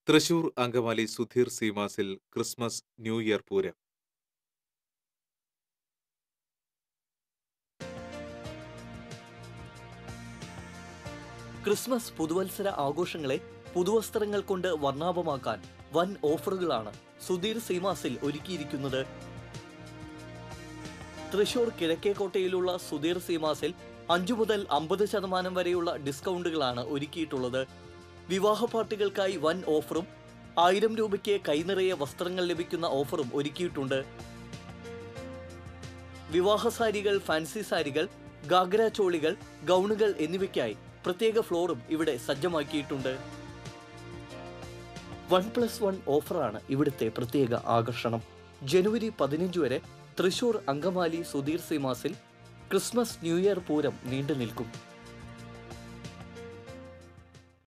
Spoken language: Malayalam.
തൃശൂർ അങ്കമാലി സുധീർ സീമാസിൽ Christmas New Year Pooram Christmas പുതുവത്സര ആഘോഷങ്ങളെ പുതുവസ്ത്രങ്ങൾ കൊണ്ട് വർണ്ണാഭമാക്കാൻ വൻ ഓഫറുകളാണ് സുധീർ സീമാസിൽ ഒരുക്കിയിരിക്കുന്നത് തൃശൂർ കിഴക്കേക്കോട്ടയിലുള്ള സുധീർ സീമാസിൽ അഞ്ചു മുതൽ അമ്പത് ശതമാനം വരെയുള്ള ഡിസ്കൗണ്ടുകളാണ് ഒരുക്കിയിട്ടുള്ളത് വിവാഹ പാർട്ടികൾക്കായി വൻ ഓഫറും ആയിരം രൂപയ്ക്ക് കൈനിറയെ വസ്ത്രങ്ങൾ ലഭിക്കുന്ന ഓഫറും ഒരുക്കിയിട്ടുണ്ട് വിവാഹ സാരികൾ ഫാൻസി സാരികൾ ഗാഗ്ര ചോളികൾ ഗൗണുകൾ എന്നിവയ്ക്കായി പ്രത്യേക ഫ്ലോറും ഇവിടെ സജ്ജമാക്കിയിട്ടുണ്ട് വൺ പ്ലസ് വൺ ഓഫറാണ് ഇവിടുത്തെ പ്രത്യേക ആകർഷണം ജനുവരി പതിനഞ്ച് വരെ തൃശൂർ അങ്കമാലി സുധീർ സീമാസിൽ ക്രിസ്മസ് ന്യൂ ഇയർ പൂരം നീണ്ടു നിൽക്കും